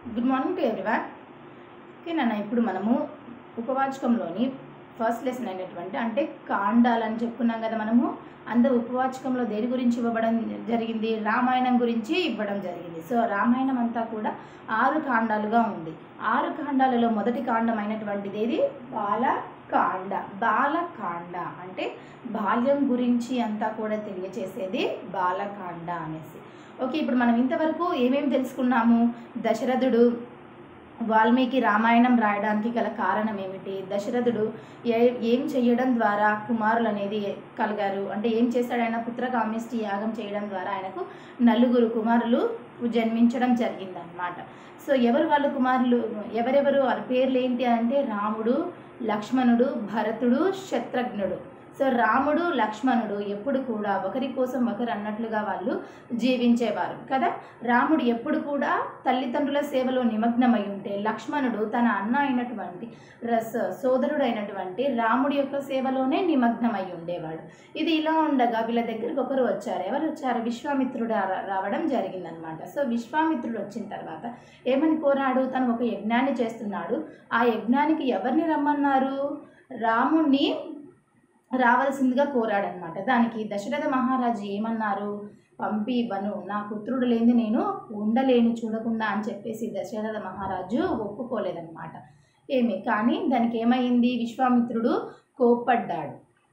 good morning to everyone okay నాన్న ఇప్పుడు మనము ఉపవాచకంలోని ఫస్ట్ లెసన్ అయినటువంటి అంటే కాండాలని చెప్పుకున్నాం కదా మనము అంత ఉపవాచకంలో దేని గురించి ఇవ్వడం జరిగింది రామాయణం గురించి ఇవ్వడం జరిగింది సో రామాయణం అంతా కూడా ఆరు కాండాలుగా ఉంది ఆరు కాండాలలో మొదటి కాండం అయినటువంటిది ఏది బాలకాండ బాలకాండ అంటే బాల్యం గురించి అంతా కూడా తెలియచేసేది బాలకాండ అనేసి ఓకే ఇప్పుడు మనం ఇంతవరకు ఏమేమి తెలుసుకున్నాము దశరథుడు వాల్మీకి రామాయణం రాయడానికి గల కారణం ఏమిటి దశరథుడు ఏ ఏం చేయడం ద్వారా కుమారులు అనేది కలిగారు అంటే ఏం చేశాడు ఆయన పుత్రకామిష్టి యాగం చేయడం ద్వారా ఆయనకు నలుగురు కుమారులు జన్మించడం జరిగిందనమాట సో ఎవరు వాళ్ళ కుమారులు ఎవరెవరు వారి పేర్లు ఏంటి అంటే రాముడు లక్ష్మణుడు భరతుడు శత్రుఘ్నుడు సో రాముడు లక్ష్మణుడు ఎప్పుడు కూడా ఒకరి కోసం ఒకరు అన్నట్లుగా వాళ్ళు జీవించేవారు కదా రాముడు ఎప్పుడు కూడా తల్లిదండ్రుల సేవలో నిమగ్నమై ఉంటే లక్ష్మణుడు తన అన్న అయినటువంటి రస సోదరుడు అయినటువంటి రాముడి యొక్క సేవలోనే నిమగ్నమై ఉండేవాడు ఇది ఇలా ఉండగా వీళ్ళ దగ్గరికి ఒకరు వచ్చారు ఎవరు వచ్చారు విశ్వామిత్రుడు రా- రావడం జరిగిందనమాట సో విశ్వామిత్రుడు వచ్చిన తర్వాత ఏమని కోరాడు తను ఒక యజ్ఞాన్ని చేస్తున్నాడు ఆ యజ్ఞానికి ఎవరిని రమ్మన్నారు రాముణ్ణి రావాల్సిందిగా కోరాడనమాట దానికి దశరథ మహారాజు ఏమన్నారు పంపి ఇవ్వను నా పుత్రుడు లేని నేను ఉండలేను చూడకుండా అని చెప్పేసి దశరథ మహారాజు ఒప్పుకోలేదన్నమాట ఏమి కానీ దానికి ఏమైంది విశ్వామిత్రుడు కోప్పడ్డాడు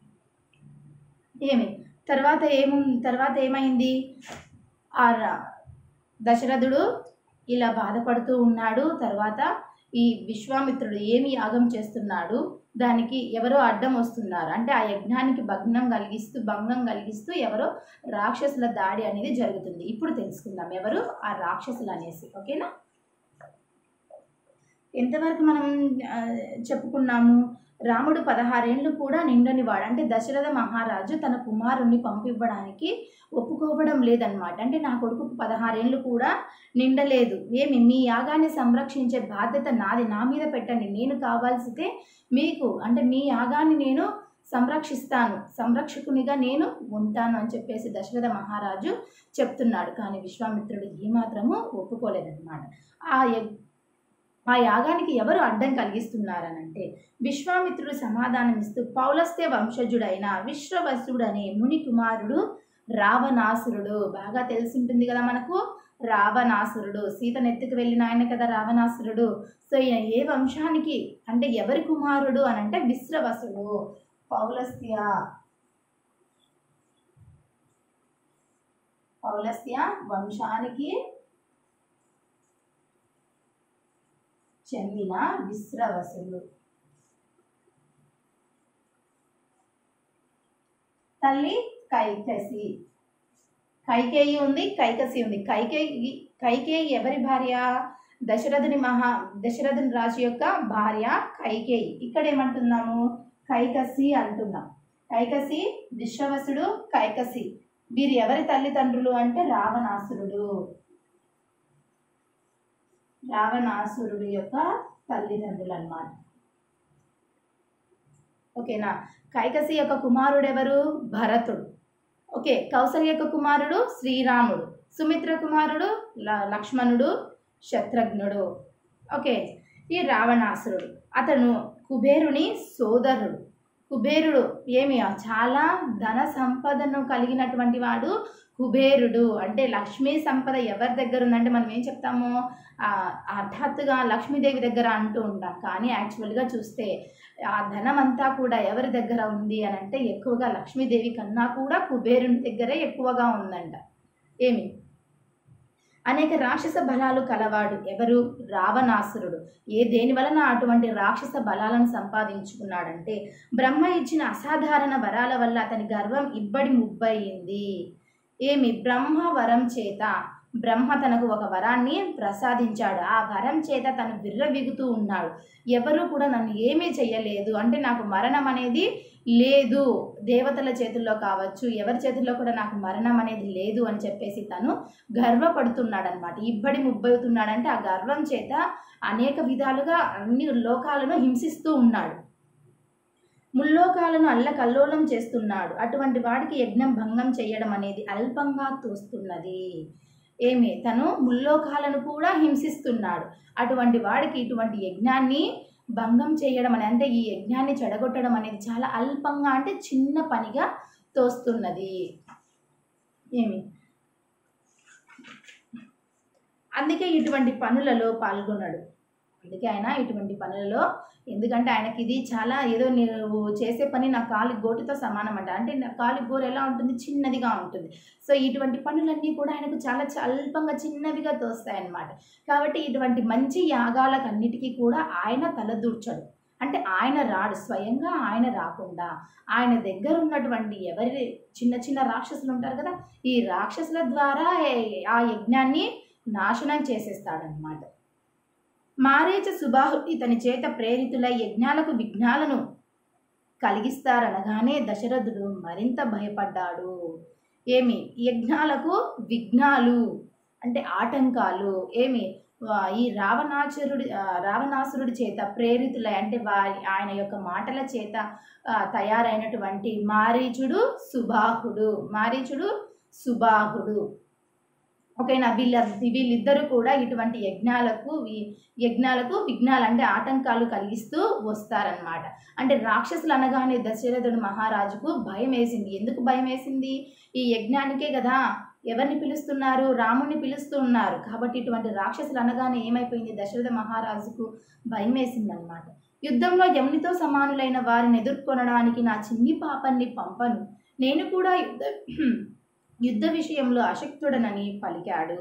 ఏమి తర్వాత ఏము తర్వాత ఏమైంది ఆ రా- దశరథుడు ఇలా బాధపడుతూ ఉన్నాడు తర్వాత ఈ విశ్వామిత్రుడు ఏమి యాగం చేస్తున్నాడు దానికి ఎవరో అడ్డం వస్తున్నారు అంటే ఆ యజ్ఞానికి భగ్నం కలిగిస్తూ భంగం కలిగిస్తూ ఎవరో రాక్షసుల దాడి అనేది జరుగుతుంది ఇప్పుడు తెలుసుకుందాం ఎవరు ఆ రాక్షసులు అనేసి ఓకేనా ఎంతవరకు మనం ఆ, చెప్పుకున్నాము రాముడు పదహారేళ్ళు కూడా నిండని వాడు అంటే దశరథ మహారాజు తన కుమారుణ్ణి పంపివ్వడానికి ఒప్పుకోవడం లేదనమాట అంటే నా కొడుకు పదహారేళ్ళు కూడా నిండలేదు ఏమి మీ యాగాన్ని సంరక్షించే బాధ్యత నాది నా మీద పెట్టండి నేను కావాల్సితే మీకు అంటే మీ యాగాన్ని నేను సంరక్షిస్తాను సంరక్షకునిగా నేను ఉంటాను అని చెప్పేసి దశరథ మహారాజు చెప్తున్నాడు కానీ విశ్వామిత్రుడు ఏమాత్రము ఒప్పుకోలేదన్నమాట ఆ యగ్ ఆ యాగానికి ఎవరు అడ్డం కలిగిస్తున్నారనంటే విశ్వామిత్రుడు సమాధానమిస్తూ పౌలస్త్య వంశజుడైన విశ్వవసుడు అనే ముని కుమారుడు రావణాసురుడు బాగా తెలిసి ఉంటుంది కదా మనకు రావణాసురుడు సీతను ఎత్తుకు వెళ్ళిన ఆయన కదా రావణాసురుడు సో ఈయన ఏ వంశానికి అంటే ఎవరి కుమారుడు అని అంటే విశ్రవసుడు పౌలస్త్య పౌలస్త్య వంశానికి చెందిన విశ్రవసుడు తల్లి కైకసి కైకేయి ఉంది కైకసి ఉంది కైకేయి కైకేయి ఎవరి భార్య దశరథుని మహా దశరథుని రాజు యొక్క భార్య కైకేయి ఇక్కడ ఏమంటున్నాము కైకసి అంటున్నాం కైకసి విశ్వవసుడు కైకసి వీరు ఎవరి తల్లిదండ్రులు అంటే రావణాసురుడు రావణాసురుడు యొక్క తల్లిదండ్రులు అన్నమాట ఓకేనా కైకసి యొక్క కుమారుడు ఎవరు భరతుడు ఓకే కౌసల్య యొక్క కుమారుడు శ్రీరాముడు సుమిత్ర కుమారుడు ల- లక్ష్మణుడు శత్రుఘ్నుడు ఓకే ఈ రావణాసురుడు అతను కుబేరుని సోదరుడు కుబేరుడు ఏమి చాలా ధన సంపదను కలిగినటువంటి వాడు కుబేరుడు అంటే లక్ష్మీ సంపద ఎవరి దగ్గర ఉందంటే మనం ఏం చెప్తాము ఆ, హఠాత్తుగా లక్ష్మీదేవి దగ్గర అంటూ ఉంటాం కానీ యాక్చువల్గా చూస్తే ఆ ధనం అంతా కూడా ఎవరి దగ్గర ఉంది అని అంటే ఎక్కువగా లక్ష్మీదేవి కన్నా కూడా కుబేరుని దగ్గరే ఎక్కువగా ఉందంట ఏమి అనేక రాక్షస బలాలు కలవాడు ఎవరు రావణాసురుడు ఏ దేని వలన అటువంటి రాక్షస బలాలను సంపాదించుకున్నాడంటే బ్రహ్మ ఇచ్చిన అసాధారణ వరాల వల్ల అతని గర్వం ఇబ్బడి ముబ్బయింది ఏమి బ్రహ్మ వరం చేత బ్రహ్మ తనకు ఒక వరాన్ని ప్రసాదించాడు ఆ వరం చేత తను విర్రవిగుతూ ఉన్నాడు ఎవరు కూడా నన్ను ఏమీ చెయ్యలేదు అంటే నాకు మరణం అనేది లేదు దేవతల చేతుల్లో కావచ్చు ఎవరి చేతుల్లో కూడా నాకు మరణం అనేది లేదు అని చెప్పేసి తను గర్వపడుతున్నాడు అనమాట ఇబ్బడి ముబ్బవుతున్నాడంటే ఆ గర్వం చేత అనేక విధాలుగా అన్ని లోకాలను హింసిస్తూ ఉన్నాడు ముల్లోకాలను అల్లకల్లోలం చేస్తున్నాడు అటువంటి వాడికి యజ్ఞం భంగం చేయడం అనేది అల్పంగా తోస్తున్నది ఏమి తను ముల్లోకాలను కూడా హింసిస్తున్నాడు అటువంటి వాడికి ఇటువంటి యజ్ఞాన్ని భంగం చేయడం అని అంటే ఈ యజ్ఞాన్ని చెడగొట్టడం అనేది చాలా అల్పంగా అంటే చిన్న పనిగా తోస్తున్నది ఏమి అందుకే ఇటువంటి పనులలో పాల్గొన్నాడు అందుకే ఆయన ఇటువంటి పనులలో ఎందుకంటే ఆయనకి ఇది చాలా ఏదో నువ్వు చేసే పని నా కాలి గోటుతో సమానం అంట అంటే నా కాలి గోరు ఎలా ఉంటుంది చిన్నదిగా ఉంటుంది సో ఇటువంటి పనులన్నీ కూడా ఆయనకు చాలా చ- అల్పంగా చిన్నవిగా తోస్తాయన్నమాట కాబట్టి ఇటువంటి మంచి యాగాలకన్నిటికీ కూడా ఆయన తలదూర్చడు అంటే ఆయన రాడు స్వయంగా ఆయన రాకుండా ఆయన దగ్గర ఉన్నటువంటి ఎవరి చిన్న చిన్న రాక్షసులు ఉంటారు కదా ఈ రాక్షసుల ద్వారా ఏ- ఆ యజ్ఞాన్ని నాశనం చేసేస్తాడనమాట మారీచ సుబాహు ఇతని చేత ప్రేరితులై యజ్ఞాలకు విఘ్నాలను కలిగిస్తారనగానే దశరథుడు మరింత భయపడ్డాడు ఏమి యజ్ఞాలకు విఘ్నాలు అంటే ఆటంకాలు ఏమి వా- ఈ రావణాచురుడి ఆ, రావణాసురుడి చేత ప్రేరితులై అంటే వారి ఆయన యొక్క మాటల చేత ఆ, తయారైనటువంటి మారీచుడు సుబాహుడు మారీచుడు సుబాహుడు ఓకేనా వీళ్ళ వీళ్ళిద్దరూ కూడా ఇటువంటి యజ్ఞాలకు వి- యజ్ఞాలకు విఘ్నాలు అంటే ఆటంకాలు కలిగిస్తూ వస్తారనమాట అంటే రాక్షసులు అనగానే దశరథుడు మహారాజుకు భయం వేసింది ఎందుకు భయం వేసింది ఈ యజ్ఞానికే కదా ఎవరిని పిలుస్తున్నారు రాముణ్ణి పిలుస్తూ ఉన్నారు కాబట్టి ఇటువంటి రాక్షసులు అనగానే ఏమైపోయింది దశరథ మహారాజుకు భయం వేసిందనమాట యుద్ధంలో యమునితో సమానులైన వారిని ఎదుర్కొనడానికి నా చిన్ని పాపన్ని పంపను నేను కూడా యుద్ధ యుద్ధ విషయంలో అశక్తుడనని పలికాడు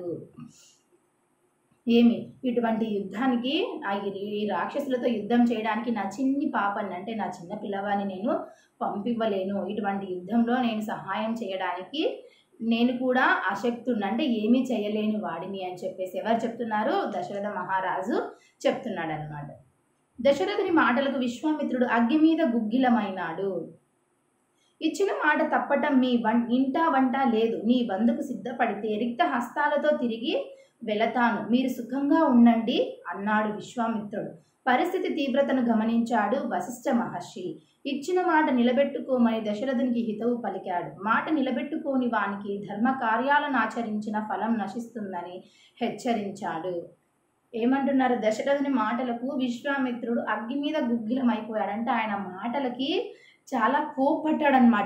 ఏమి ఇటువంటి యుద్ధానికి ఆ ఈ ఈ రాక్షసులతో యుద్ధం చేయడానికి నా చిన్ని పాపని అంటే నా చిన్న పిల్లవాడిని నేను పంపివ్వలేను ఇటువంటి యుద్ధంలో నేను సహాయం చేయడానికి నేను కూడా అశక్తుడిని అంటే ఏమీ చేయలేని వాడిని అని చెప్పేసి ఎవరు చెప్తున్నారు దశరథ మహారాజు చెప్తున్నాడు అనమాట దశరథుని మాటలకు విశ్వామిత్రుడు అగ్గి మీద గుగ్గిలమైనాడు ఇచ్చిన మాట తప్పటం మీ వం ఇంటా వంట లేదు నీ బంధుకు సిద్ధపడితే రిక్త హస్తాలతో తిరిగి వెళతాను మీరు సుఖంగా ఉండండి అన్నాడు విశ్వామిత్రుడు పరిస్థితి తీవ్రతను గమనించాడు వశిష్ఠ మహర్షి ఇచ్చిన మాట నిలబెట్టుకోమని దశరథునికి హితవు పలికాడు మాట నిలబెట్టుకోని వానికి ధర్మ కార్యాలను ఆచరించిన ఫలం నశిస్తుందని హెచ్చరించాడు ఏమంటున్నారు దశరథుని మాటలకు విశ్వామిత్రుడు అగ్గి మీద గుగ్గిలం అయిపోయాడంటే ఆయన మాటలకి చాలా కోపడ్డాడనమాట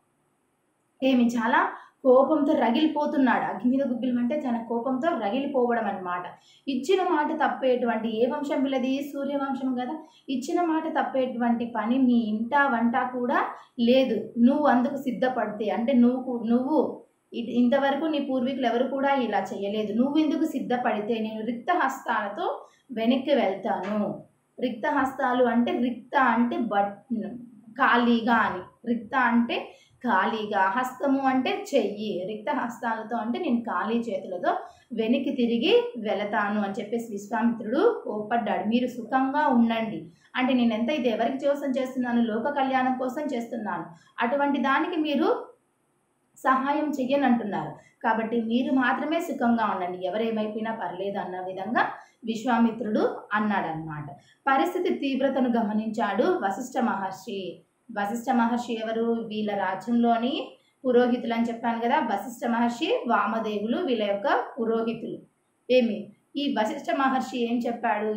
ఏమి చాలా కోపంతో రగిలిపోతున్నాడు అగ్ని మీద గుగ్గిలం అంటే చాలా కోపంతో రగిలిపోవడం అన్నమాట ఇచ్చిన మాట తప్పేటువంటి ఏ వంశం వీళ్ళది సూర్యవంశం కదా ఇచ్చిన మాట తప్పేటువంటి పని మీ ఇంట వంట కూడా లేదు నువ్వు అందుకు సిద్ధపడితే అంటే నువ్వు కూ- నువ్వు ఇ- ఇంతవరకు నీ పూర్వీకులు ఎవరు కూడా ఇలా చేయలేదు నువ్వు ఎందుకు సిద్ధపడితే నేను రిక్త హస్తాలతో వెనక్కి వెళ్తాను రిక్త హస్తాలు అంటే రిక్త అంటే బట్ ఖాళీగా అని రిక్త అంటే ఖాళీగా హస్తము అంటే చెయ్యి రిక్త హస్తాలతో అంటే నేను ఖాళీ చేతులతో వెనక్కి తిరిగి వెళతాను అని చెప్పేసి విశ్వామిత్రుడు కోపడ్డాడు మీరు సుఖంగా ఉండండి అంటే నేను ఎంత ఇది ఎవరికి కోసం చేస్తున్నాను లోక కళ్యాణం కోసం చేస్తున్నాను అటువంటి దానికి మీరు సహాయం చెయ్యనంటున్నారు కాబట్టి మీరు మాత్రమే సుఖంగా ఉండండి ఎవరేమైపోయినా పర్లేదు అన్న విధంగా విశ్వామిత్రుడు అన్నాడనమాట పరిస్థితి తీవ్రతను గమనించాడు వశిష్ఠ మహర్షి వశిష్ఠ మహర్షి ఎవరు వీళ్ళ రాజ్యంలోని పురోహితులు అని చెప్పాను కదా వశిష్ఠ మహర్షి వామదేవులు వీళ్ళ యొక్క పురోహితులు ఏమి ఈ వశిష్ఠ మహర్షి ఏం చెప్పాడు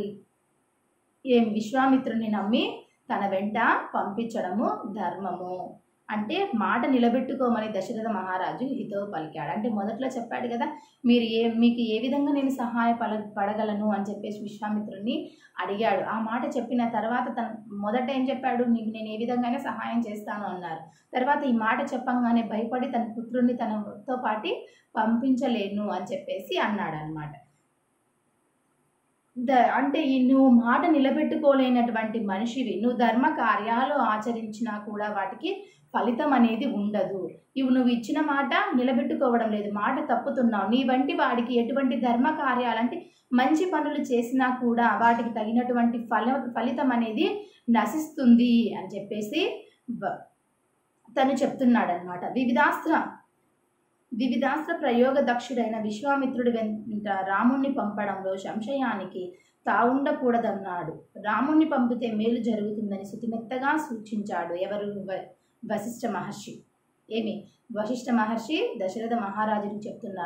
ఏం విశ్వామిత్రుని నమ్మి తన వెంట పంపించడము ధర్మము అంటే మాట నిలబెట్టుకోమని దశరథ మహారాజు హితవు పలికాడు అంటే మొదట్లో చెప్పాడు కదా మీరు ఏ మీకు ఏ విధంగా నేను సహాయ పడ పడగలను అని చెప్పేసి విశ్వామిత్రుని అడిగాడు ఆ మాట చెప్పిన తర్వాత తన మొదట ఏం చెప్పాడు నీకు నేను ఏ విధంగానే సహాయం చేస్తాను అన్నారు తర్వాత ఈ మాట చెప్పంగానే భయపడి తన పుత్రుడిని తనతో పాటి పంపించలేను అని చెప్పేసి అన్నాడు అనమాట ద అంటే ఈ నువ్వు మాట నిలబెట్టుకోలేనటువంటి మనిషివి నువ్వు ధర్మ కార్యాలు ఆచరించినా కూడా వాటికి ఫలితం అనేది ఉండదు ఇవి నువ్వు ఇచ్చిన మాట నిలబెట్టుకోవడం లేదు మాట తప్పుతున్నావు నీ వంటి వాడికి ఎటువంటి ధర్మ కార్యాలంటే మంచి పనులు చేసినా కూడా వాటికి తగినటువంటి ఫల ఫలితం అనేది నశిస్తుంది అని చెప్పేసి వ- తను చెప్తున్నాడు అనమాట వివిధాస్త్ర వివిధాస్త్ర ప్రయోగ దక్షుడైన విశ్వామిత్రుడి వెంట రాముణ్ణి పంపడంలో సంశయానికి తావుండకూడదన్నాడు రాముణ్ణి పంపితే మేలు జరుగుతుందని శుతిమెత్తగా సూచించాడు ఎవరు వ- వశిష్ఠ మహర్షి ఏమి వశిష్ఠ మహర్షి దశరథ మహారాజుకి చెప్తున్నాడు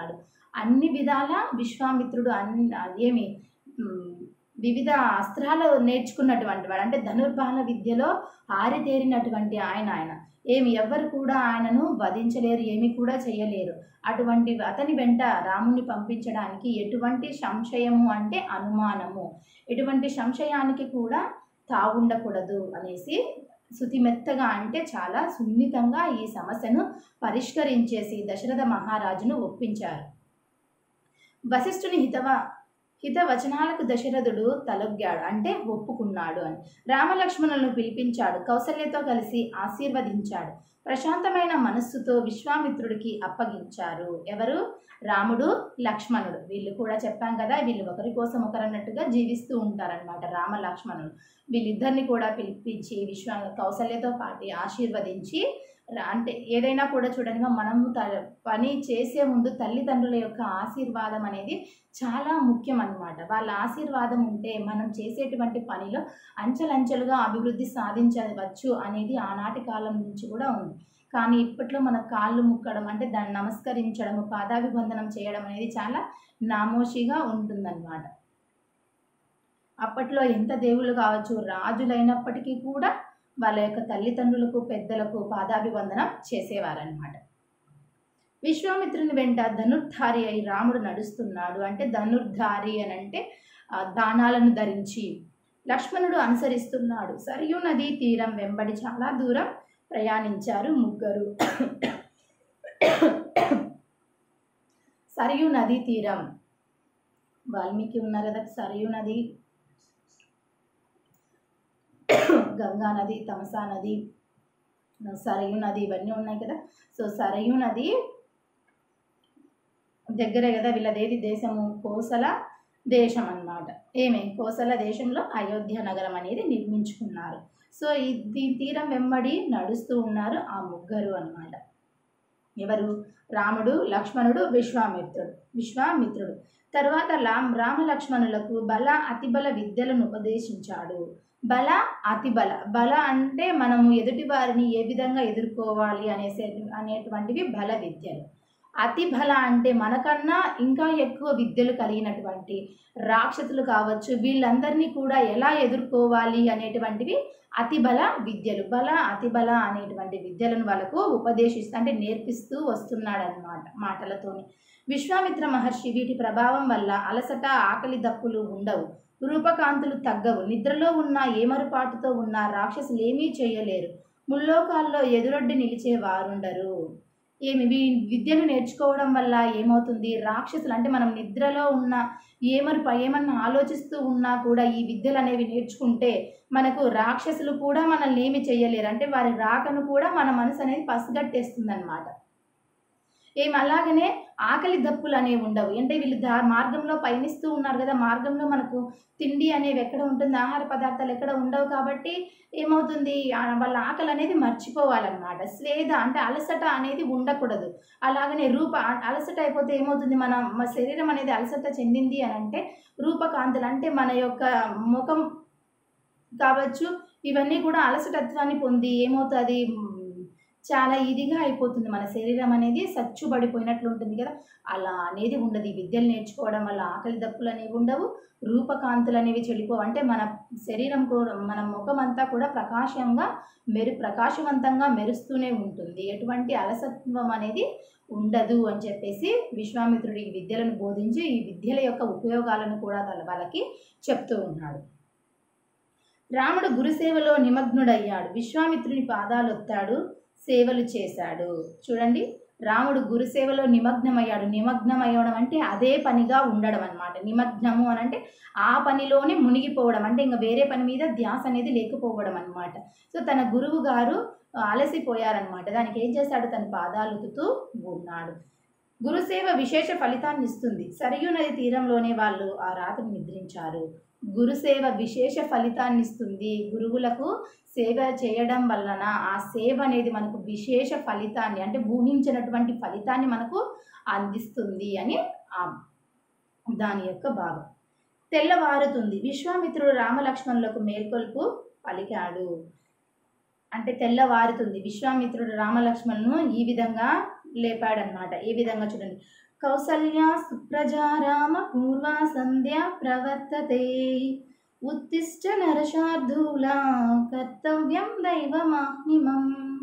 అన్ని విధాల విశ్వామిత్రుడు అన్ని ఏమి ఉమ్, వివిధ అస్త్రాలు నేర్చుకున్నటువంటి వాడు అంటే ధనుర్బాణ విద్యలో ఆరితేరినటువంటి ఆయన ఆయన ఏమి ఎవ్వరు కూడా ఆయనను వధించలేరు ఏమి కూడా చేయలేరు అటువంటి అతని వెంట రాముని పంపించడానికి ఎటువంటి సంశయము అంటే అనుమానము ఎటువంటి సంశయానికి కూడా తావుండకూడదు అనేసి శుతిమెత్తగా అంటే చాలా సున్నితంగా ఈ సమస్యను పరిష్కరించేసి దశరథ మహారాజును ఒప్పించారు వశిష్ఠుని హితవ హితవచనాలకు దశరథుడు తలొగ్గాడు అంటే ఒప్పుకున్నాడు అని రామలక్ష్మణులను పిలిపించాడు కౌసల్యతో కలిసి ఆశీర్వదించాడు ప్రశాంతమైన మనస్సుతో విశ్వామిత్రుడికి అప్పగించారు ఎవరు రాముడు లక్ష్మణుడు వీళ్ళు కూడా చెప్పాం కదా వీళ్ళు ఒకరి కోసం ఒకరన్నట్టుగా జీవిస్తూ ఉంటారనమాట రామ లక్ష్మణుడు వీళ్ళిద్దరిని కూడా పిలిపించి విశ్వ కౌసల్యతో పాటి ఆశీర్వదించి రా- అంటే ఏదైనా కూడా చూడండి మనము త పని చేసే ముందు తల్లిదండ్రుల యొక్క ఆశీర్వాదం అనేది చాలా ముఖ్యం అన్నమాట వాళ్ళ ఆశీర్వాదం ఉంటే మనం చేసేటువంటి పనిలో అంచెలంచెలుగా అభివృద్ధి సాధించవచ్చు అనేది ఆనాటి కాలం నుంచి కూడా ఉంది కానీ ఇప్పట్లో మన కాళ్ళు ముక్కడం అంటే దాన్ని నమస్కరించడము పాదాభివందనం చేయడం అనేది చాలా నామోషిగా ఉంటుందన్నమాట అప్పట్లో ఎంత దేవుళ్ళు కావచ్చు రాజులైనప్పటికీ కూడా వాళ్ళ యొక్క తల్లిదండ్రులకు పెద్దలకు పాదాభివందనం చేసేవారనమాట విశ్వామిత్రుని వెంట ధనుర్ధారి అయి రాముడు నడుస్తున్నాడు అంటే ధనుర్ధారి అని అంటే ఆ, దానాలను ధరించి లక్ష్మణుడు అనుసరిస్తున్నాడు సరియు నదీ తీరం వెంబడి చాలా దూరం ప్రయాణించారు ముగ్గురు సరియు నదీ తీరం వాల్మీకి ఉన్నారు కదా సరియు నది గంగా నది తమసా నది సరయు నది ఇవన్నీ ఉన్నాయి కదా సో సరయు నది దగ్గరే కదా వీళ్ళదేది దేశము కోసల దేశం అన్నమాట ఏమి కోసల దేశంలో అయోధ్య నగరం అనేది నిర్మించుకున్నారు సో ఈ దీని తీరం వెంబడి నడుస్తూ ఉన్నారు ఆ ముగ్గురు అన్నమాట ఎవరు రాముడు లక్ష్మణుడు విశ్వామిత్రుడు విశ్వామిత్రుడు తర్వాత రామ్ రామ లక్ష్మణులకు బల అతిబల విద్యలను ఉపదేశించాడు బల అతిబల బల అంటే మనము ఎదుటి వారిని ఏ విధంగా ఎదుర్కోవాలి అనేసే అనేటువంటివి బల విద్యలు అతి బల అంటే మనకన్నా ఇంకా ఎక్కువ విద్యలు కలిగినటువంటి రాక్షసులు కావచ్చు వీళ్ళందరినీ కూడా ఎలా ఎదుర్కోవాలి అనేటువంటివి అతి బల విద్యలు బల అతి బల అనేటువంటి విద్యలను వాళ్ళకు ఉపదేశిస్తూ అంటే నేర్పిస్తూ వస్తున్నాడు అనమాట మాటలతోని విశ్వామిత్ర మహర్షి వీటి ప్రభావం వల్ల అలసట ఆకలి దప్పులు ఉండవు రూపకాంతులు తగ్గవు నిద్రలో ఉన్న ఏమరుపాటుతో ఉన్న రాక్షసులు ఏమీ చేయలేరు ముల్లోకాల్లో ఎదురొడ్డి నిలిచే వారుండరు ఏమి వీ విద్యను నేర్చుకోవడం వల్ల ఏమవుతుంది రాక్షసులు అంటే మనం నిద్రలో ఉన్న ఏమరు ఏమన్నా ఆలోచిస్తూ ఉన్నా కూడా ఈ విద్యలు అనేవి నేర్చుకుంటే మనకు రాక్షసులు కూడా మనల్ని ఏమి చేయలేరు అంటే వారి రాకను కూడా మన మనసు అనేది పసిగట్టేస్తుంది అనమాట ఏం అలాగనే ఆకలి దప్పులు అనేవి ఉండవు అంటే వీళ్ళు దా మార్గంలో పయనిస్తూ ఉన్నారు కదా మార్గంలో మనకు తిండి అనేవి ఎక్కడ ఉంటుంది ఆహార పదార్థాలు ఎక్కడ ఉండవు కాబట్టి ఏమవుతుంది ఆ వాళ్ళ ఆకలి అనేది మర్చిపోవాలన్నమాట స్వేద అంటే అలసట అనేది ఉండకూడదు అలాగనే రూప అలసట అయిపోతే ఏమవుతుంది మన మన శరీరం అనేది అలసట చెందింది అని అంటే రూపకాంతులు అంటే మన యొక్క ముఖం కావచ్చు ఇవన్నీ కూడా అలసటత్వాన్ని పొంది ఏమవుతుంది మ్, చాలా ఇదిగా అయిపోతుంది మన శరీరం అనేది సచ్చుబడిపోయినట్లు ఉంటుంది కదా అలా అనేది ఉండదు ఈ విద్యలు నేర్చుకోవడం వల్ల ఆకలి దప్పులు అనేవి ఉండవు రూపకాంతులు అనేవి చెడిపోవు అంటే మన శరీరం కూడా మన ముఖం అంతా కూడా ప్రకాశంగా మెరు ప్రకాశవంతంగా మెరుస్తూనే ఉంటుంది ఎటువంటి అలసత్వం అనేది ఉండదు అని చెప్పేసి విశ్వామిత్రుడు ఈ విద్యలను బోధించి ఈ విద్యల యొక్క ఉపయోగాలను కూడా వాళ్ళ- వాళ్ళకి చెప్తూ ఉన్నాడు రాముడు గురుసేవలో నిమగ్నుడయ్యాడు విశ్వామిత్రుని పాదాలొత్తాడు సేవలు చేశాడు చూడండి రాముడు గురుసేవలో నిమగ్నమయ్యాడు నిమగ్నమయ్యడం అంటే అదే పనిగా ఉండడం అనమాట నిమగ్నము అని అంటే ఆ పనిలోనే మునిగిపోవడం అంటే ఇంకా వేరే పని మీద ధ్యాస అనేది లేకపోవడం అనమాట సో తన గురువు గారు అలసిపోయారనమాట దానికి ఏం చేశాడు తన పాదాలు ఉతుతూ ఉన్నాడు గురుసేవ విశేష ఫలితాన్ని ఇస్తుంది సరియు నది తీరంలోనే వాళ్ళు ఆ రాత్రి నిద్రించారు గురుసేవ విశేష ఫలితాన్ని ఇస్తుంది గురువులకు సేవ చేయడం వలన ఆ సేవ అనేది మనకు విశేష ఫలితాన్ని అంటే ఊహించినటువంటి ఫలితాన్ని మనకు అందిస్తుంది అని ఆ దాని యొక్క భావం తెల్లవారుతుంది విశ్వామిత్రుడు రామలక్ష్మణులకు మేల్కొల్పు పలికాడు అంటే తెల్లవారుతుంది విశ్వామిత్రుడు రామలక్ష్మణును ఈ విధంగా లేపాడనమాట ఏ విధంగా చూడండి కౌసల్యా సుప్రజా రామ పూర్వా సంధ్యా ప్రవర్తతే ఉత్తిష్ట నరశార్ధూలా కర్తవ్యం దైవమాహ్నిమం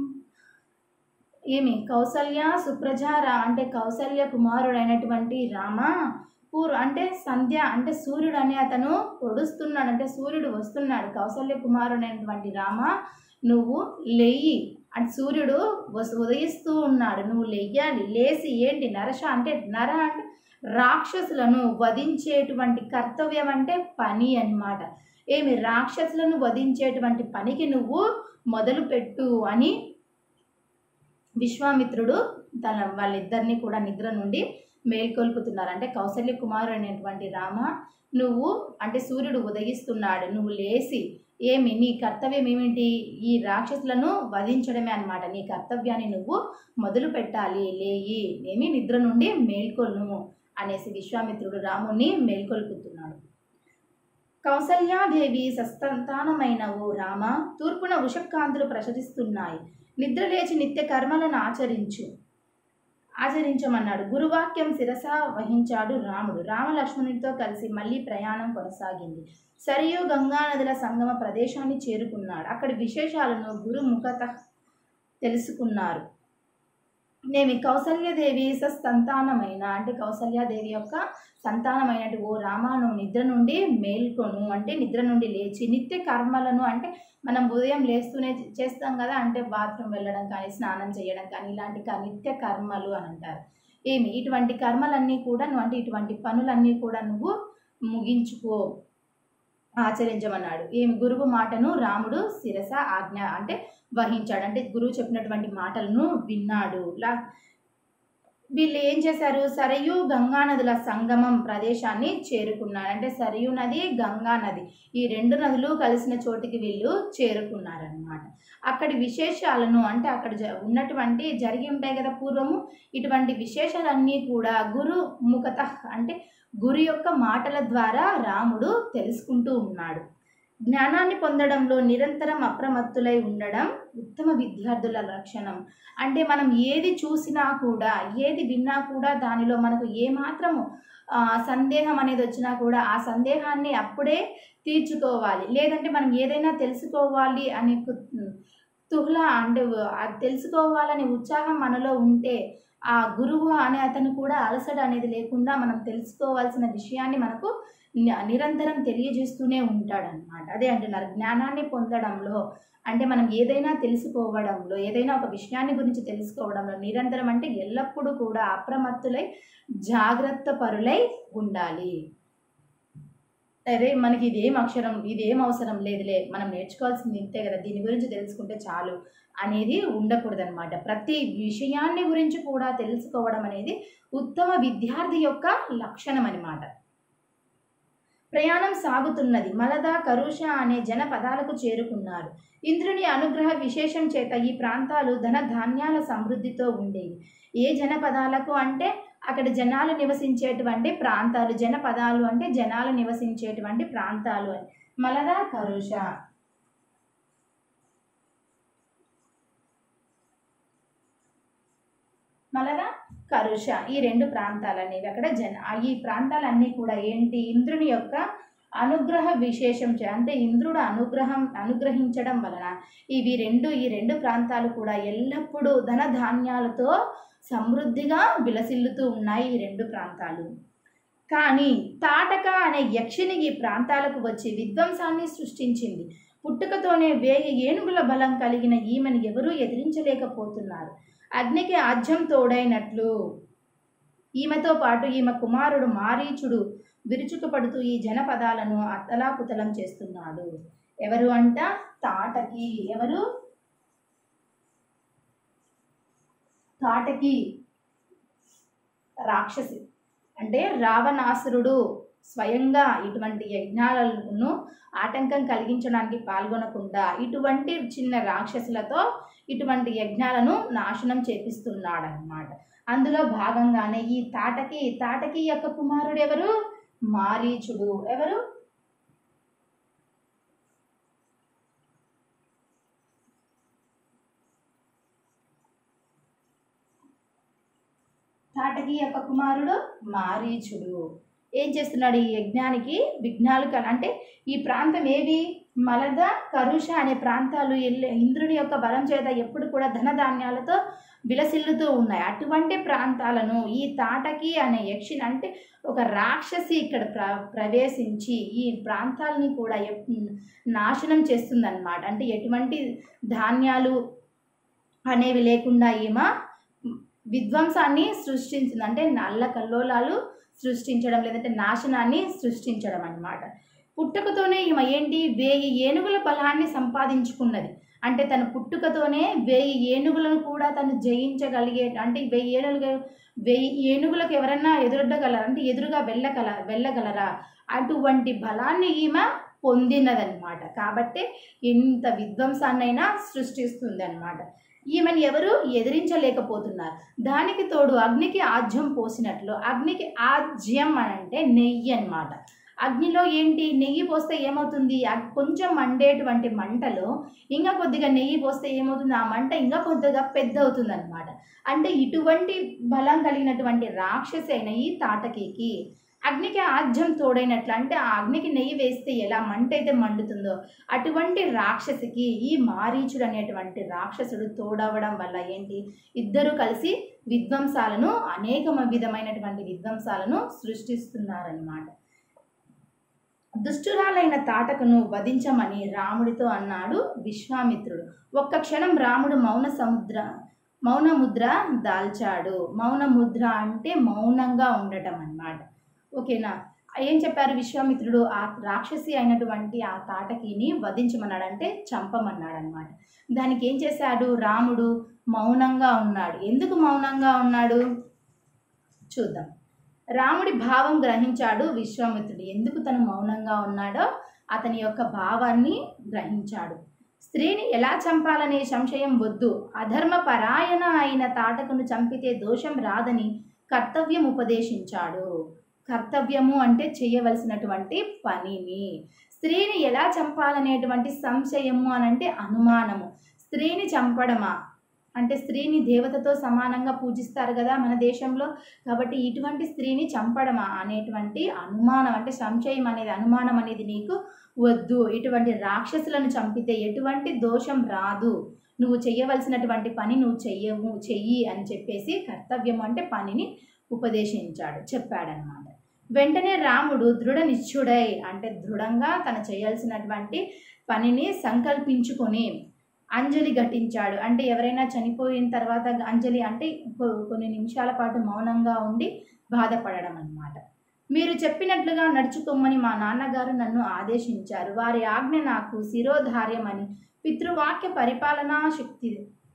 ఏమి కౌసల్య సుప్రజార అంటే కౌసల్య కుమారుడైనటువంటి రామ పూర్వ అంటే సంధ్య అంటే సూర్యుడు అనే అతను పొడుస్తున్నాడు అంటే సూర్యుడు వస్తున్నాడు కౌసల్య కుమారుడైనటువంటి రామ నువ్వు లెయ్యి అంటే సూర్యుడు వస్- ఉదయిస్తూ ఉన్నాడు నువ్వు లెయ్యాలి లేచి ఏంటి నరష అంటే నర అంటే రాక్షసులను వధించేటువంటి కర్తవ్యం అంటే పని అన్నమాట ఏమి రాక్షసులను వధించేటువంటి పనికి నువ్వు మొదలు పెట్టు అని విశ్వామిత్రుడు తన వాళ్ళిద్దరిని కూడా నిద్ర నుండి మేల్కొల్పుతున్నారు అంటే కౌసల్య కుమారు అనేటువంటి రామ నువ్వు అంటే సూర్యుడు ఉదయిస్తున్నాడు నువ్వు లేచి ఏమి నీ కర్తవ్యం ఏమిటి ఈ రాక్షసులను వధించడమే అన్నమాట నీ కర్తవ్యాన్ని నువ్వు మొదలు పెట్టాలి లేయి ఏమి నిద్ర నుండి మేల్కొల్ను అనేసి విశ్వామిత్రుడు రాముణ్ణి మేల్కొల్పుతున్నాడు కౌసల్యాదేవి సస్తంతానమైన ఓ రామ తూర్పున ఉషక్కాంతులు ప్రసరిస్తున్నాయి నిద్ర లేచి నిత్య కర్మలను ఆచరించు ఆచరించమన్నాడు గురువాక్యం శిరస వహించాడు రాముడు రామలక్ష్మణుడితో కలిసి మళ్ళీ ప్రయాణం కొనసాగింది సరియు గంగా నదుల సంగమ ప్రదేశాన్ని చేరుకున్నాడు అక్కడి విశేషాలను గురుముఖత తెలుసుకున్నారు నేమి కౌసల్యదేవి సస్తంతానమైన అంటే కౌసల్యాదేవి యొక్క సంతానమైనటి ఓ రామాను నిద్ర నుండి మేల్కొను అంటే నిద్ర నుండి లేచి నిత్య కర్మలను అంటే మనం ఉదయం లేస్తూనే చేస్తాం కదా అంటే బాత్రూమ్ వెళ్ళడం కానీ స్నానం చేయడం కానీ ఇలాంటి క- నిత్య కర్మలు అని అంటారు ఏమి ఇటువంటి కర్మలన్నీ కూడా నువ్వు అంటే ఇటువంటి పనులన్నీ కూడా నువ్వు ముగించుకో ఆచరించమన్నాడు ఏమి గురువు మాటను రాముడు శిరస ఆజ్ఞ అంటే వహించాడు అంటే గురువు చెప్పినటువంటి మాటలను విన్నాడు లా వీళ్ళు ఏం చేశారు సరయు గంగా నదుల సంగమం ప్రదేశాన్ని చేరుకున్నారు అంటే సరయు నది గంగా నది ఈ రెండు నదులు కలిసిన చోటికి వీళ్ళు చేరుకున్నారనమాట అక్కడి విశేషాలను అంటే అక్కడ జ ఉన్నటువంటి జరిగి ఉంటాయి కదా పూర్వము ఇటువంటి విశేషాలన్నీ కూడా గురు ముఖత అంటే గురు యొక్క మాటల ద్వారా రాముడు తెలుసుకుంటూ ఉన్నాడు జ్ఞానాన్ని పొందడంలో నిరంతరం అప్రమత్తులై ఉండడం ఉత్తమ విద్యార్థుల లక్షణం అంటే మనం ఏది చూసినా కూడా ఏది విన్నా కూడా దానిలో మనకు ఏమాత్రము ఆ, సందేహం అనేది వచ్చినా కూడా ఆ సందేహాన్ని అప్పుడే తీర్చుకోవాలి లేదంటే మనం ఏదైనా తెలుసుకోవాలి అనే కు- తుహ్లా అంటే అది తెలుసుకోవాలనే ఉత్సాహం మనలో ఉంటే ఆ గురువు అనే అతను కూడా అలసట అనేది లేకుండా మనం తెలుసుకోవాల్సిన విషయాన్ని మనకు ని- నిరంతరం తెలియజేస్తూనే ఉంటాడనమాట అదే అంటున్నారు జ్ఞానాన్ని పొందడంలో అంటే మనం ఏదైనా తెలుసుకోవడంలో ఏదైనా ఒక విషయాన్ని గురించి తెలుసుకోవడంలో నిరంతరం అంటే ఎల్లప్పుడూ కూడా అప్రమత్తులై జాగ్రత్త పరులై ఉండాలి అరే మనకి ఇదేం అక్షరం ఇదేం అవసరం లేదులే మనం నేర్చుకోవాల్సింది ఇంతే కదా దీని గురించి తెలుసుకుంటే చాలు అనేది ఉండకూడదన్నమాట ప్రతి విషయాన్ని గురించి కూడా తెలుసుకోవడం అనేది ఉత్తమ విద్యార్థి యొక్క లక్షణం అన్నమాట ప్రయాణం సాగుతున్నది మలద కరుష అనే జన పదాలకు చేరుకున్నారు ఇంద్రుని అనుగ్రహ విశేషం చేత ఈ ప్రాంతాలు ధన ధాన్యాల సమృద్ధితో ఉండేవి ఏ జనపదాలకు అంటే అక్కడ జనాలు నివసించేటువంటి ప్రాంతాలు జనపదాలు అంటే జనాలు నివసించేటువంటి ప్రాంతాలు అని మలద కరుష మలద కరుష ఈ రెండు ప్రాంతాలు అనేవి అక్కడ జన ఈ ప్రాంతాలన్నీ కూడా ఏంటి ఇంద్రుని యొక్క అనుగ్రహ విశేషం చే అంటే ఇంద్రుడు అనుగ్రహం అనుగ్రహించడం వలన ఇవి రెండు ఈ రెండు ప్రాంతాలు కూడా ఎల్లప్పుడూ ధన ధాన్యాలతో సమృద్ధిగా విలసిల్లుతూ ఉన్నాయి ఈ రెండు ప్రాంతాలు కానీ తాటక అనే యక్షిని ఈ ప్రాంతాలకు వచ్చి విధ్వంసాన్ని సృష్టించింది పుట్టుకతోనే వేయి ఏనుగుల బలం కలిగిన ఈమెను ఎవరూ ఎదిరించలేకపోతున్నారు అగ్నికి ఆజ్యం తోడైనట్లు ఈమెతో పాటు ఈమె కుమారుడు మారీచుడు విరుచుకుపడుతూ ఈ జనపదాలను అతలాకుతలం చేస్తున్నాడు ఎవరు అంట తాటకి ఎవరు తాటకి రాక్షసి అంటే రావణాసురుడు స్వయంగా ఇటువంటి యజ్ఞాలను ఆటంకం కలిగించడానికి పాల్గొనకుండా ఇటువంటి చిన్న రాక్షసులతో ఇటువంటి యజ్ఞాలను నాశనం చేపిస్తున్నాడనమాట అందులో భాగంగానే ఈ తాటకి తాటకి యొక్క కుమారుడు ఎవరు మారీచుడు ఎవరు తాటకి యొక్క కుమారుడు మారీచుడు ఏం చేస్తున్నాడు ఈ యజ్ఞానికి విఘ్నాలు కల అంటే ఈ ప్రాంతం ఏవి మలద కరుష అనే ప్రాంతాలు ఎల్లి- ఇంద్రుని యొక్క బలం చేత ఎప్పుడు కూడా ధనధాన్యాలతో విలసిల్లుతూ ఉన్నాయి అటువంటి ప్రాంతాలను ఈ తాటకి అనే యక్షిని అంటే ఒక రాక్షసి ఇక్కడ ప్ర ప్రవేశించి ఈ ప్రాంతాలని కూడా ఎప్- నాశనం చేస్తుందన్నమాట అంటే ఎటువంటి ధాన్యాలు అనేవి లేకుండా ఈమె విధ్వంసాన్ని సృష్టించింది అంటే నల్ల కల్లోలాలు సృష్టించడం లేదంటే నాశనాన్ని సృష్టించడం అన్నమాట పుట్టుకతోనే ఈమె ఏంటి వేయి ఏనుగుల బలాన్ని సంపాదించుకున్నది అంటే తన పుట్టుకతోనే వేయి ఏనుగులను కూడా తను జయించగలిగే అంటే వెయ్యి ఏనుగులు వెయ్యి ఏనుగులకు ఎవరన్నా ఎదురొడ్డగలరా అంటే ఎదురుగా వెళ్ళగల వెళ్ళగలరా అటువంటి బలాన్ని ఈమె పొందినదన్నమాట కాబట్టి ఎంత విధ్వంసాన్నైనా సృష్టిస్తుంది అనమాట ఈమెను ఎవరు ఎదిరించలేకపోతున్నారు దానికి తోడు అగ్నికి ఆజ్యం పోసినట్లు అగ్నికి ఆజ్యం అని అంటే నెయ్యి అన్నమాట అగ్నిలో ఏంటి నెయ్యి పోస్తే ఏమవుతుంది అగ్- కొంచెం మండేటువంటి మంటలో ఇంకా కొద్దిగా నెయ్యి పోస్తే ఏమవుతుంది ఆ మంట ఇంకా కొద్దిగా పెద్ద అవుతుంది అనమాట అంటే ఇటువంటి బలం కలిగినటువంటి రాక్షసి అయిన ఈ తాటకికి అగ్నికి ఆజ్యం తోడైనట్లు అంటే ఆ అగ్నికి నెయ్యి వేస్తే ఎలా మంట అయితే మండుతుందో అటువంటి రాక్షసికి ఈ మారీచుడు అనేటువంటి రాక్షసుడు తోడవడం వల్ల ఏంటి ఇద్దరు కలిసి విధ్వంసాలను అనేక విధమైనటువంటి విధ్వంసాలను సృష్టిస్తున్నారన్నమాట దుష్టురాలైన తాటకను వధించమని రాముడితో అన్నాడు విశ్వామిత్రుడు ఒక్క క్షణం రాముడు మౌన సముద్ర మౌన ముద్ర దాల్చాడు మౌన ముద్ర అంటే మౌనంగా ఉండటం అన్నమాట ఓకేనా ఏం చెప్పారు విశ్వామిత్రుడు ఆ రాక్షసి అయినటువంటి ఆ తాటకిని వధించమన్నాడు అంటే చంపమన్నాడు అనమాట దానికి ఏం చేశాడు రాముడు మౌనంగా ఉన్నాడు ఎందుకు మౌనంగా ఉన్నాడు చూద్దాం రాముడి భావం గ్రహించాడు విశ్వామిత్రుడు ఎందుకు తను మౌనంగా ఉన్నాడో అతని యొక్క భావాన్ని గ్రహించాడు స్త్రీని ఎలా చంపాలనే సంశయం వద్దు అధర్మ పరాయణ అయిన తాటకును చంపితే దోషం రాదని కర్తవ్యం ఉపదేశించాడు కర్తవ్యము అంటే చేయవలసినటువంటి పనిని స్త్రీని ఎలా చంపాలనేటువంటి సంశయము అని అంటే అనుమానము స్త్రీని చంపడమా అంటే స్త్రీని దేవతతో సమానంగా పూజిస్తారు కదా మన దేశంలో కాబట్టి ఇటువంటి స్త్రీని చంపడమా అనేటువంటి అనుమానం అంటే సంశయం అనేది అనుమానం అనేది నీకు వద్దు ఇటువంటి రాక్షసులను చంపితే ఎటువంటి దోషం రాదు నువ్వు చేయవలసినటువంటి పని నువ్వు చెయ్యవు చెయ్యి అని చెప్పేసి కర్తవ్యం అంటే పనిని ఉపదేశించాడు చెప్పాడనమాట వెంటనే రాముడు దృఢ నిశ్చుడై అంటే దృఢంగా తను చేయాల్సినటువంటి పనిని సంకల్పించుకొని అంజలి ఘటించాడు అంటే ఎవరైనా చనిపోయిన తర్వాత అంజలి అంటే కొ- కొన్ని నిమిషాల పాటు మౌనంగా ఉండి బాధపడడం అన్నమాట మీరు చెప్పినట్లుగా నడుచుకోమని మా నాన్నగారు నన్ను ఆదేశించారు వారి ఆజ్ఞ నాకు శిరోధార్యమని పితృవాక్య పరిపాలనా శక్తి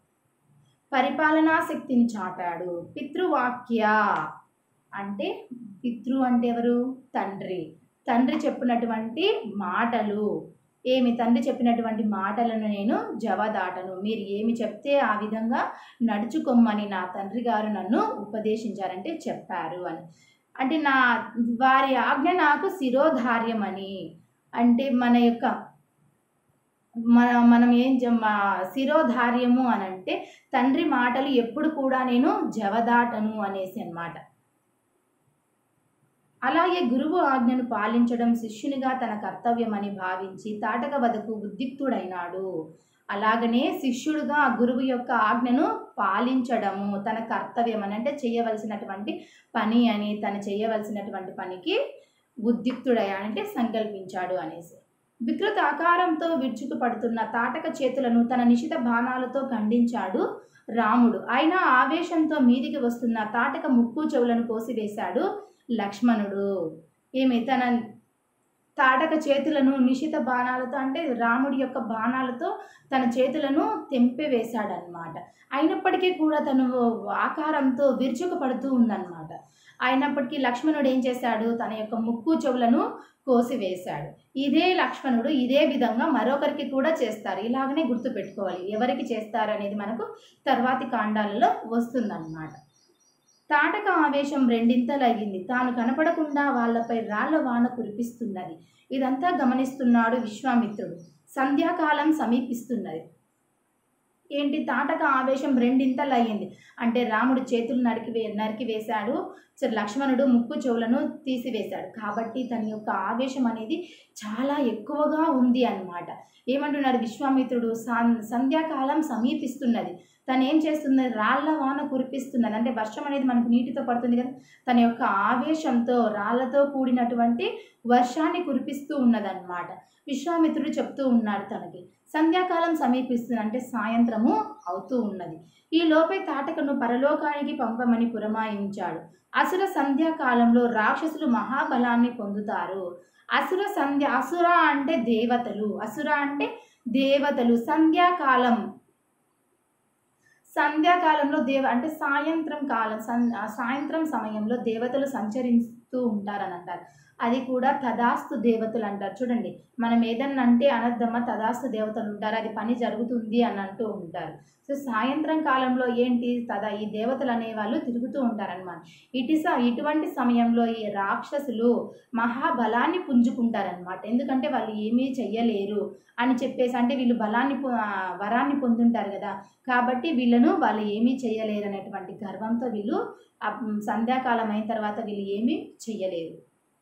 పరిపాలనా శక్తిని చాటాడు పితృవాక్య అంటే పితృ అంటే ఎవరు తండ్రి తండ్రి చెప్పినటువంటి మాటలు ఏమి తండ్రి చెప్పినటువంటి మాటలను నేను జవదాటను మీరు ఏమి చెప్తే ఆ విధంగా నడుచుకోమని నా తండ్రి గారు నన్ను ఉపదేశించారంటే చెప్పారు అని అంటే నా వారి ఆజ్ఞ నాకు శిరోధార్యమని అంటే మన యొక్క మన మనం ఏం జ- మా శిరోధార్యము అని అంటే తండ్రి మాటలు ఎప్పుడు కూడా నేను జవదాటను అనేసి అన్నమాట అలాగే గురువు ఆజ్ఞను పాలించడం శిష్యునిగా తన కర్తవ్యమని భావించి తాటక వదకు ఉద్రిక్తుడైనాడు అలాగనే శిష్యుడుగా ఆ గురువు యొక్క ఆజ్ఞను పాలించడము తన కర్తవ్యం అని అంటే చేయవలసినటువంటి పని అని తను చేయవలసినటువంటి పనికి ఉద్యుక్తుడయ్యా అంటే సంకల్పించాడు అనేసి వికృత ఆకారంతో విరుచుకు పడుతున్న తాటక చేతులను తన నిశిత బాణాలతో ఖండించాడు రాముడు అయినా ఆవేశంతో మీదికి వస్తున్న తాటక ముక్కు చెవులను కోసివేశాడు లక్ష్మణుడు ఏమి తన తాటక చేతులను నిశిత బాణాలతో అంటే రాముడి యొక్క బాణాలతో తన చేతులను తెంపివేశాడనమాట అయినప్పటికీ కూడా తను ఆకారంతో విరుచుకు పడుతూ ఉందన్నమాట అయినప్పటికీ లక్ష్మణుడు ఏం చేశాడు తన యొక్క ముక్కు చెవులను కోసివేశాడు ఇదే లక్ష్మణుడు ఇదే విధంగా మరొకరికి కూడా చేస్తారు ఇలాగనే గుర్తుపెట్టుకోవాలి ఎవరికి చేస్తారు అనేది మనకు తర్వాతి కాండాలలో వస్తుందన్నమాట తాటక ఆవేశం రెండింతలయ్యింది తాను కనపడకుండా వాళ్ళపై రాళ్ల వాన కురిపిస్తున్నది ఇదంతా గమనిస్తున్నాడు విశ్వామిత్రుడు సంధ్యాకాలం సమీపిస్తున్నది ఏంటి తాటక ఆవేశం రెండింతలు అయ్యింది అంటే రాముడు చేతులు నరికి వే నరికి వేశాడు సో లక్ష్మణుడు ముక్కు చెవులను తీసివేశాడు కాబట్టి తన యొక్క ఆవేశం అనేది చాలా ఎక్కువగా ఉంది అన్నమాట ఏమంటున్నాడు విశ్వామిత్రుడు సం సంధ్యాకాలం సమీపిస్తున్నది తను ఏం చేస్తుంది రాళ్ల వాన కురిపిస్తున్నది అంటే వర్షం అనేది మనకు నీటితో పడుతుంది కదా తన యొక్క ఆవేశంతో రాళ్లతో కూడినటువంటి వర్షాన్ని కురిపిస్తూ ఉన్నదన్నమాట విశ్వామిత్రుడు చెప్తూ ఉన్నాడు తనకి సంధ్యాకాలం సమీపిస్తుంది అంటే సాయంత్రము అవుతూ ఉన్నది ఈ లోపే తాటకను పరలోకానికి పంపమని పురమాయించాడు అసుర సంధ్యాకాలంలో రాక్షసులు మహాబలాన్ని పొందుతారు అసుర సంధ్య అసుర అంటే దేవతలు అసుర అంటే దేవతలు సంధ్యాకాలం సంధ్యాకాలంలో దేవ అంటే సాయంత్రం కాలం సం ఆ సాయంత్రం సమయంలో దేవతలు సంచరిస్తూ ఉంటారని అంటారు అది కూడా తదాస్తు దేవతలు అంటారు చూడండి మనం ఏదన్నా అంటే అనర్థమ తదాస్తు దేవతలు ఉంటారు అది పని జరుగుతుంది అని అంటూ ఉంటారు సో సాయంత్రం కాలంలో ఏంటి తదా ఈ దేవతలు అనేవాళ్ళు తిరుగుతూ ఉంటారనమాట ఇటు స ఇటువంటి సమయంలో ఈ రాక్షసులు మహాబలాన్ని పుంజుకుంటారనమాట ఎందుకంటే వాళ్ళు ఏమీ చెయ్యలేరు అని చెప్పేసి అంటే వీళ్ళు బలాన్ని పొ- ఆ, వరాన్ని పొందుంటారు కదా కాబట్టి వీళ్ళను వాళ్ళు ఏమీ చేయలేరు అనేటువంటి గర్వంతో వీళ్ళు ఆ, సంధ్యాకాలం అయిన తర్వాత వీళ్ళు ఏమీ చెయ్యలేరు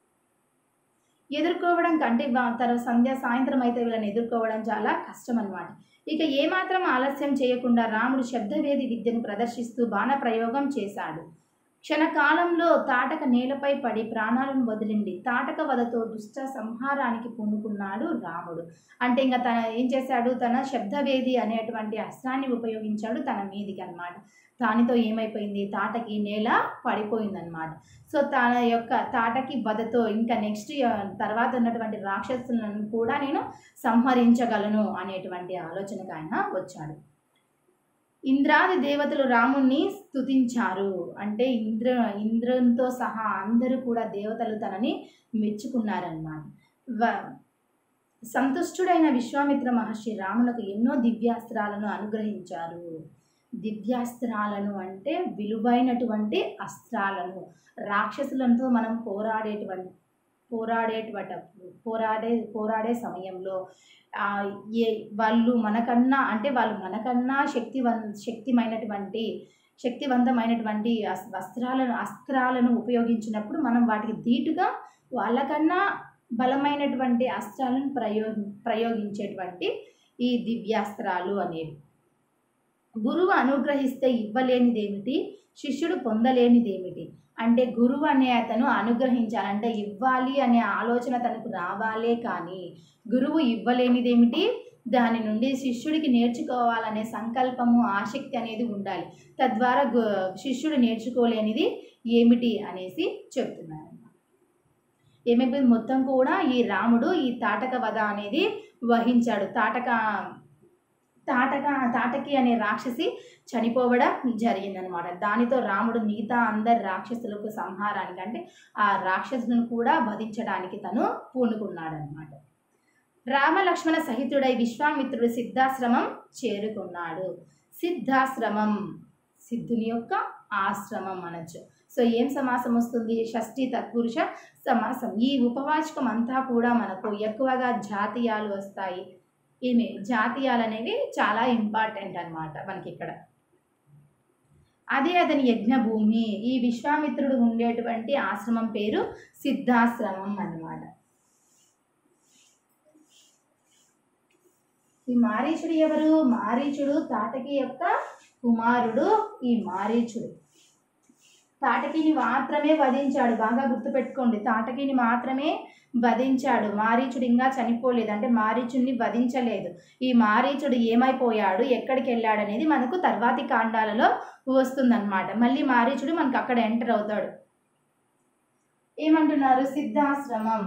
ఎదుర్కోవడం కంటే వా- తర్వాత సంధ్య సాయంత్రం అయితే వీళ్ళని ఎదుర్కోవడం చాలా కష్టం అన్నమాట ఇక ఏమాత్రం ఆలస్యం చేయకుండా రాముడు శబ్దవేది విద్యను ప్రదర్శిస్తూ బాణ ప్రయోగం చేశాడు క్షణకాలంలో తాటక నేలపై పడి ప్రాణాలను వదిలింది తాటక వదతో దుష్ట సంహారానికి పూనుకున్నాడు రాముడు అంటే ఇంకా తన ఏం చేశాడు తన శబ్దవేది అనేటువంటి అస్త్రాన్ని ఉపయోగించాడు తన మీదికి అన్నమాట దానితో ఏమైపోయింది తాటకి నేల పడిపోయిందన్నమాట సో తన యొక్క తాటకి వదతో ఇంకా నెక్స్ట్ తర్వాత ఉన్నటువంటి రాక్షసులను కూడా నేను సంహరించగలను అనేటువంటి ఆలోచనకు ఆయన వచ్చాడు ఇంద్రాది దేవతలు రాముణ్ణి స్తుతించారు అంటే ఇంద్ర ఇంద్రునితో సహా అందరూ కూడా దేవతలు తనని మెచ్చుకున్నారన్నమాట వ సంతుష్టుడైన విశ్వామిత్ర మహర్షి రామునకు ఎన్నో దివ్యాస్త్రాలను అనుగ్రహించారు దివ్యాస్త్రాలను అంటే విలువైనటువంటి అస్త్రాలను రాక్షసులతో మనం పోరాడేటువంటి పోరాడేటువంటి పోరాడే పోరాడే సమయంలో ఆ, ఏ వాళ్ళు మనకన్నా అంటే వాళ్ళు మనకన్నా శక్తివన్ శక్తిమైనటువంటి శక్తివంతమైనటువంటి అస్- వస్త్రాలను అస్త్రాలను ఉపయోగించినప్పుడు మనం వాటికి ధీటుగా వాళ్ళకన్నా బలమైనటువంటి అస్త్రాలను ప్రయోగి ప్రయోగించేటువంటి ఈ దివ్యాస్త్రాలు అనేవి గురువు అనుగ్రహిస్తే ఇవ్వలేనిదేమిటి శిష్యుడు పొందలేనిదేమిటి అంటే గురువు అనే అతను అనుగ్రహించాలంటే ఇవ్వాలి అనే ఆలోచన తనకు రావాలే కానీ గురువు ఇవ్వలేనిదేమిటి దాని నుండి శిష్యుడికి నేర్చుకోవాలనే సంకల్పము ఆసక్తి అనేది ఉండాలి తద్వారా గు శిష్యుడు నేర్చుకోలేనిది ఏమిటి అనేసి చెప్తున్నారు ఏమైపోయింది మొత్తం కూడా ఈ రాముడు ఈ తాటక వధ అనేది వహించాడు తాటక తాటక తాటకి అనే రాక్షసి చనిపోవడం జరిగిందనమాట దానితో రాముడు మిగతా అందరి రాక్షసులకు సంహారానికి అంటే ఆ రాక్షసులను కూడా వధించడానికి తను పూనుకున్నాడనమాట రామ లక్ష్మణ సహితుడై విశ్వామిత్రుడు సిద్ధాశ్రమం చేరుకున్నాడు సిద్ధాశ్రమం సిద్ధుని యొక్క ఆశ్రమం అనొచ్చు సో ఏం సమాసం వస్తుంది షష్ఠి తత్పురుష సమాసం ఈ ఉపవాచకం అంతా కూడా మనకు ఎక్కువగా జాతీయాలు వస్తాయి ఈమె జాతీయాలు అనేవి చాలా ఇంపార్టెంట్ అన్నమాట మనకి ఇక్కడ అదే అతని యజ్ఞభూమి ఈ విశ్వామిత్రుడు ఉండేటువంటి ఆశ్రమం పేరు సిద్ధాశ్రమం అన్నమాట ఈ మారీచుడు ఎవరు మారీచుడు తాటకి యొక్క కుమారుడు ఈ మారీచుడు తాటకిని మాత్రమే వధించాడు బాగా గుర్తుపెట్టుకోండి తాటకిని మాత్రమే వధించాడు మారీచుడు ఇంకా చనిపోలేదు అంటే మారీచుడిని వధించలేదు ఈ మారీచుడు ఏమైపోయాడు ఎక్కడికి వెళ్ళాడు అనేది మనకు తర్వాతి కాండాలలో వస్తుందన్నమాట మళ్ళీ మారీచుడు మనకు అక్కడ ఎంటర్ అవుతాడు ఏమంటున్నారు సిద్ధాశ్రమం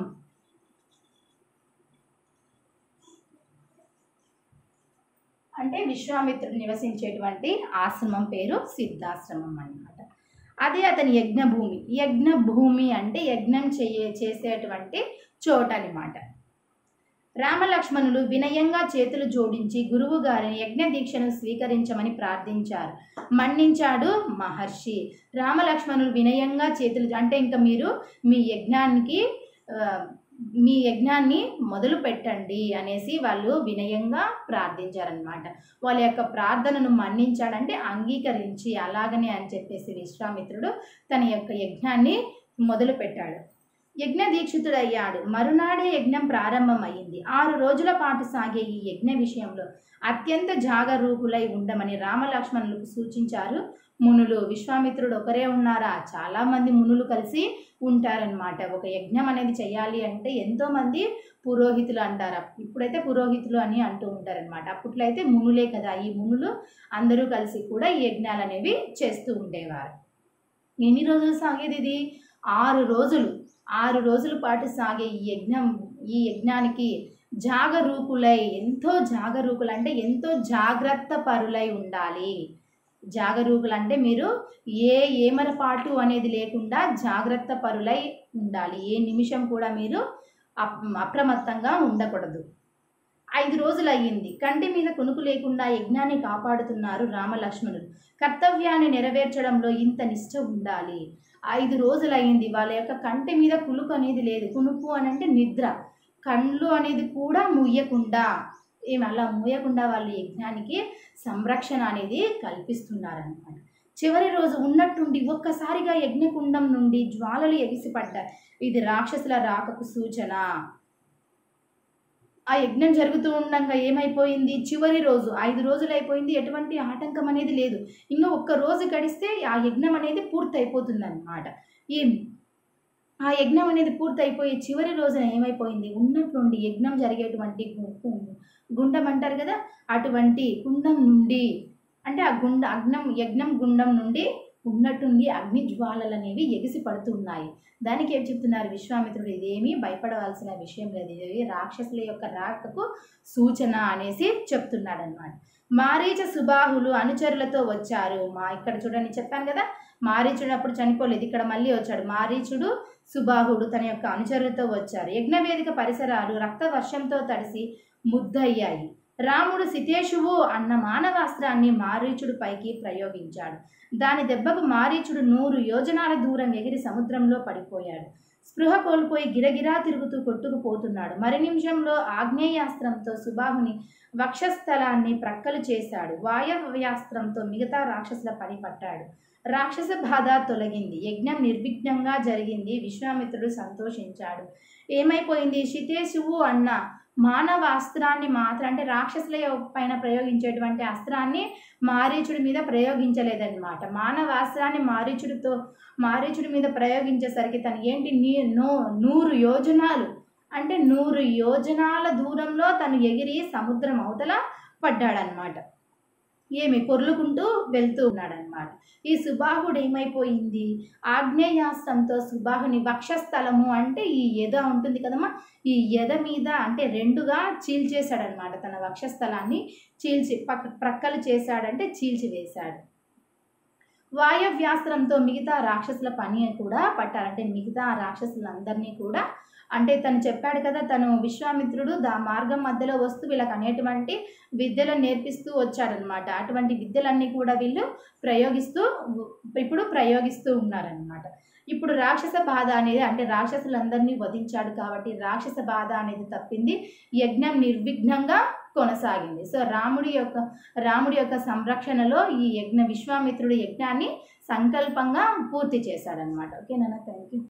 అంటే విశ్వామిత్రుడు నివసించేటువంటి ఆశ్రమం పేరు సిద్ధాశ్రమం అన్నమాట అదే అతని యజ్ఞభూమి యజ్ఞభూమి అంటే యజ్ఞం చేయ చేసేటువంటి చోటు అనమాట రామలక్ష్మణులు వినయంగా చేతులు జోడించి గురువు గారిని యజ్ఞ దీక్షను స్వీకరించమని ప్రార్థించారు మన్నించాడు మహర్షి రామలక్ష్మణులు వినయంగా చేతులు అంటే ఇంకా మీరు మీ యజ్ఞానికి ఆ, మీ యజ్ఞాన్ని మొదలు పెట్టండి అనేసి వాళ్ళు వినయంగా ప్రార్థించారనమాట వాళ్ళ యొక్క ప్రార్థనను మన్నించాడంటే అంగీకరించి అలాగనే అని చెప్పేసి విశ్వామిత్రుడు తన యొక్క యజ్ఞాన్ని మొదలు పెట్టాడు యజ్ఞ దీక్షితుడయ్యాడు మరునాడే యజ్ఞం ప్రారంభమైంది ఆరు రోజుల పాటు సాగే ఈ యజ్ఞ విషయంలో అత్యంత జాగరూకులై ఉండమని రామలక్ష్మణులకు సూచించారు మునులు విశ్వామిత్రుడు ఒకరే ఉన్నారా చాలా మంది మునులు కలిసి ఉంటారనమాట ఒక యజ్ఞం అనేది చేయాలి అంటే ఎంతో మంది పురోహితులు అంటారు ఇప్పుడైతే పురోహితులు అని అంటూ ఉంటారనమాట అప్పట్లో అయితే మునులే కదా ఈ మునులు అందరూ కలిసి కూడా ఈ యజ్ఞాలు అనేవి చేస్తూ ఉండేవారు ఎన్ని రోజులు సాగేది ఇది ఆరు రోజులు ఆరు రోజుల పాటు సాగే ఈ యజ్ఞం ఈ యజ్ఞానికి జాగరూకులై ఎంతో జాగరూకులు అంటే ఎంతో జాగ్రత్త పరులై ఉండాలి జాగరూకులు అంటే మీరు ఏ ఏమరపాటు అనేది లేకుండా జాగ్రత్త పరులై ఉండాలి ఏ నిమిషం కూడా మీరు అప్- అప్రమత్తంగా ఉండకూడదు ఐదు రోజులు అయ్యింది కంటి మీద కునుకు లేకుండా యజ్ఞాన్ని కాపాడుతున్నారు రామలక్ష్మణులు కర్తవ్యాన్ని నెరవేర్చడంలో ఇంత నిష్ఠ ఉండాలి ఐదు రోజులు అయ్యింది వాళ్ళ యొక్క కంటి మీద కునుకు అనేది లేదు కునుకు అని అంటే నిద్ర కళ్ళు అనేది కూడా ముయ్యకుండా ఏం అలా మూయకుండా వాళ్ళ యజ్ఞానికి సంరక్షణ అనేది కల్పిస్తున్నారనమాట చివరి రోజు ఉన్నట్టుండి ఒక్కసారిగా యజ్ఞకుండం నుండి జ్వాలలు ఎగిసిపడ్డాయి ఇది రాక్షసుల రాకకు సూచన ఆ యజ్ఞం జరుగుతూ ఉండగా ఏమైపోయింది చివరి రోజు ఐదు రోజులు అయిపోయింది ఎటువంటి ఆటంకం అనేది లేదు ఇంకా ఒక్క రోజు గడిస్తే ఆ యజ్ఞం అనేది పూర్తి అయిపోతుంది అనమాట ఏం ఆ యజ్ఞం అనేది పూర్తి అయిపోయి చివరి రోజున ఏమైపోయింది ఉన్నట్లుండి యజ్ఞం జరిగేటువంటి గు- గు- గుండం అంటారు కదా అటువంటి కుండం నుండి అంటే ఆ గుండ అగ్నం యజ్ఞం గుండం నుండి ఉన్నట్టుండి అగ్ని జ్వాలలు అనేవి ఎగిసి పడుతున్నాయి దానికి ఏం చెప్తున్నారు విశ్వామిత్రుడు ఇదేమీ భయపడవలసిన విషయం లేదు ఇది రాక్షసుల యొక్క రాకకు సూచన అనేసి చెప్తున్నాడు అనమాట మారీచ సుబాహులు అనుచరులతో వచ్చారు మా ఇక్కడ చూడండి చెప్పాను కదా మారీచుడు అప్పుడు చనిపోలేదు ఇక్కడ మళ్ళీ వచ్చాడు మారీచుడు సుబాహుడు తన యొక్క అనుచరులతో వచ్చారు యజ్ఞవేదిక పరిసరాలు రక్త వర్షంతో తడిసి ముద్దయ్యాయి రాముడు సితేషువు అన్న మానవాస్త్రాన్ని మారీచుడు పైకి ప్రయోగించాడు దాని దెబ్బకు మారీచుడు నూరు యోజనాల దూరం ఎగిరి సముద్రంలో పడిపోయాడు స్పృహ కోల్పోయి గిరగిరా తిరుగుతూ కొట్టుకుపోతున్నాడు మరి నిమిషంలో ఆగ్నేయాస్త్రంతో సుబాహుని వక్షస్థలాన్ని ప్రక్కలు చేశాడు వాయవ్యాస్త్రంతో మిగతా రాక్షసుల పని పట్టాడు రాక్షస బాధ తొలగింది యజ్ఞం నిర్విఘ్నంగా జరిగింది విశ్వామిత్రుడు సంతోషించాడు ఏమైపోయింది శితేశువు అన్న మానవ అస్త్రాన్ని మాత్రం అంటే రాక్షసుల పైన ప్రయోగించేటువంటి అస్త్రాన్ని మారీచుడి మీద ప్రయోగించలేదన్నమాట మానవ అస్త్రాన్ని మారీచుడితో మారీచుడి మీద ప్రయోగించేసరికి తను ఏంటి నీ నో నూరు యోజనాలు అంటే నూరు యోజనాల దూరంలో తను ఎగిరి సముద్రం అవతల పడ్డాడనమాట ఏమి పొర్లుకుంటూ వెళ్తూ ఉన్నాడనమాట ఈ సుబాహుడు ఏమైపోయింది ఆగ్నేయాస్త్రంతో సుబాహుని వక్షస్థలము అంటే ఈ ఎద ఉంటుంది కదమ్మా ఈ ఎద మీద అంటే రెండుగా చీల్చేశాడనమాట తన వక్షస్థలాన్ని చీల్చి పక్క ప్రక్కలు చేశాడంటే చీల్చివేశాడు వాయవ్యాస్త్రంతో మిగతా రాక్షసుల పని కూడా పట్టారంటే మిగతా రాక్షసులందరినీ కూడా అంటే తను చెప్పాడు కదా తను విశ్వామిత్రుడు దా మార్గం మధ్యలో వస్తూ వీళ్ళకి అనేటువంటి విద్యలు నేర్పిస్తూ వచ్చాడనమాట అటువంటి విద్యలన్నీ కూడా వీళ్ళు ప్రయోగిస్తూ ఇప్పుడు ప్రయోగిస్తూ ఉన్నారనమాట ఇప్పుడు రాక్షస బాధ అనేది అంటే రాక్షసులందరినీ వధించాడు కాబట్టి రాక్షస బాధ అనేది తప్పింది యజ్ఞం నిర్విఘ్నంగా కొనసాగింది సో రాముడి యొక్క రాముడి యొక్క సంరక్షణలో ఈ యజ్ఞ విశ్వామిత్రుడి యజ్ఞాన్ని సంకల్పంగా పూర్తి చేశాడనమాట ఓకేనా థ్యాంక్ యూ